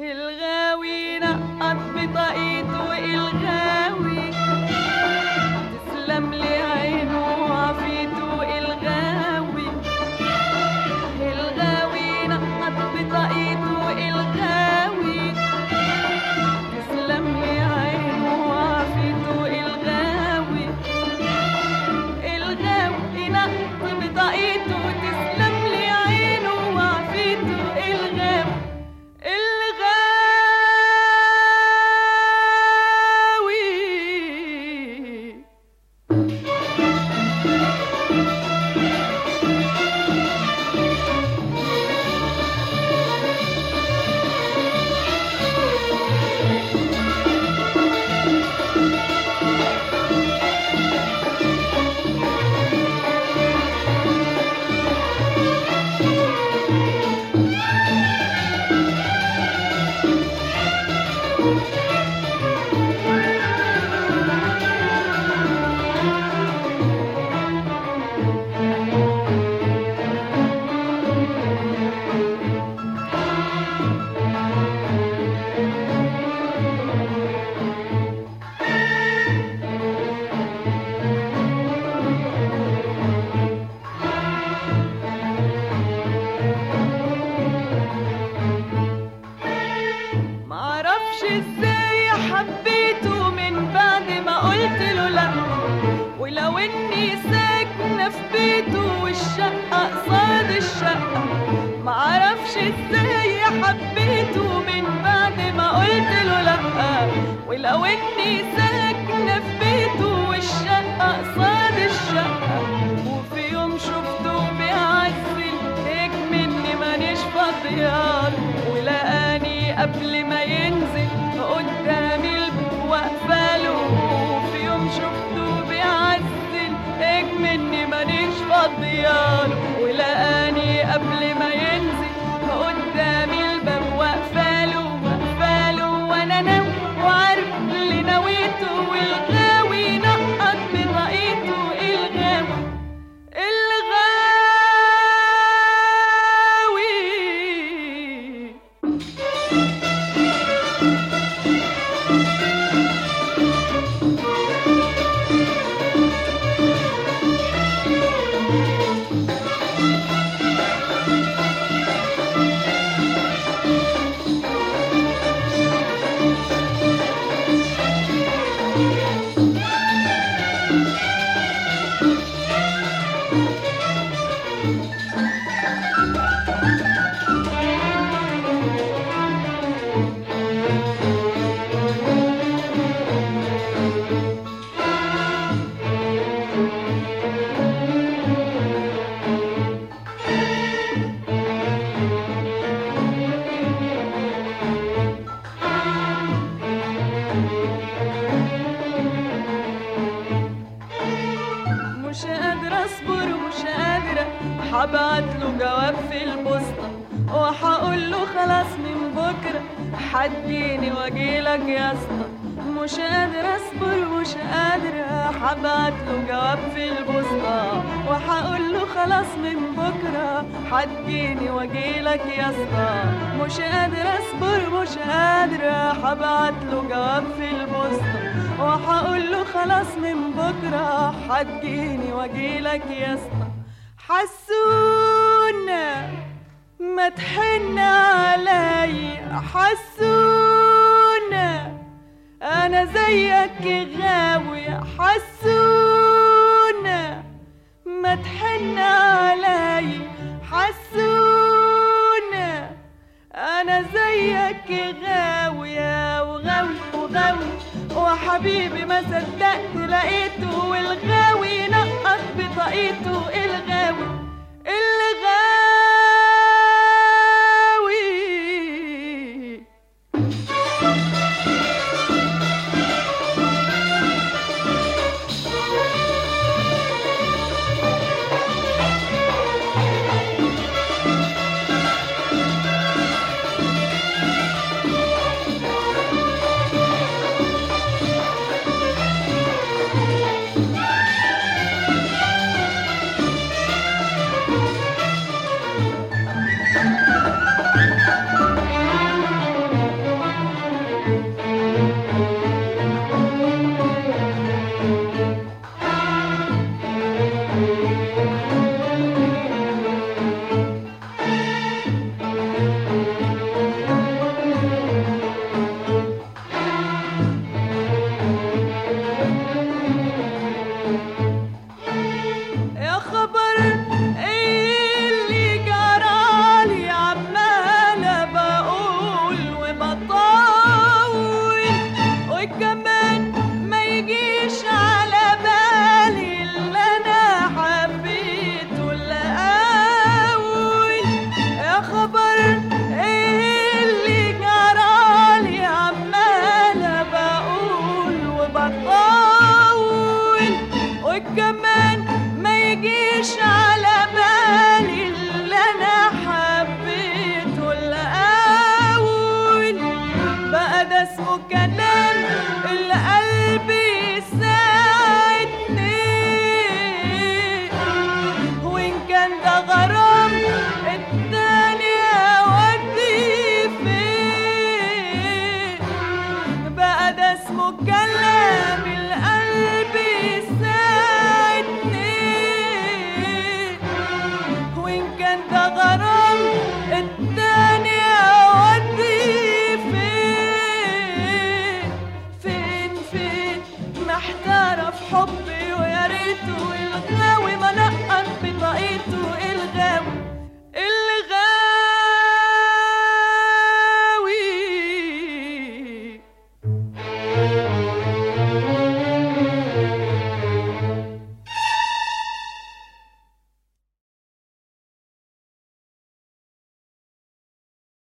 الغاوي نقط بطاقيته الغاوي تسلم لي عينه وعافيته الغاوي الغاوي نقط بطاقيته الغاوي تسلم لي عينه وعافيته الغاوي الغاوي نقط بطاقيته تسلم لي عينه وعافيته الغاوي الغاوي معرفش ازاي حبيته من بعد ما قلت له لا ولو اني ساكنة في بيته والشقة قصاد الشقة معرفش ازاي حبيته من بعد ما قلت له لا ولو اني ساكنة في بيته والشقة قصاد الشقة وفي يوم شفته بيعزل هيك مني مانيش فاضياله ولقاني قبل ما ينزل قدامي الباب واقفاله وفي يوم شفته بيعزل هيك مني مانيش فاضياله ولقاني قبل ما ينزل قدامي الباب واقفاله واقفاله وانا ناوي وعارف اللي نويته والغاوي نقط بطاقيته الغاوي الغاوي مش قادرة اصبر ومش قادرة هبعت له جواب في البوسطة وهقول له خلاص من بكرة حديني واجيلك يا اسطى مش قادرة اصبر ومش قادرة هبعت له جواب في البوسطة وهقول له خلاص من بكرة حديني واجيلك يا اسطى مش قادرة اصبر مش قادرة هبعت له جواب في البوسطة وهقول له خلاص من بكرة هتجيني واجيلك يا اسطى حسونا ما تحن علي حسونا انا زيك غاوي حسونا ما تحن علي حسونا انا زيك غاوية وغاوي وغاوي وحبيبي ما صدقت لقيته والغاوي نقط بطاقيته الغاوي الغاوي ده اسمه كلام القلب يساعدني وإن كان ده غرام التاني أودي فين بقى ده اسمه كلام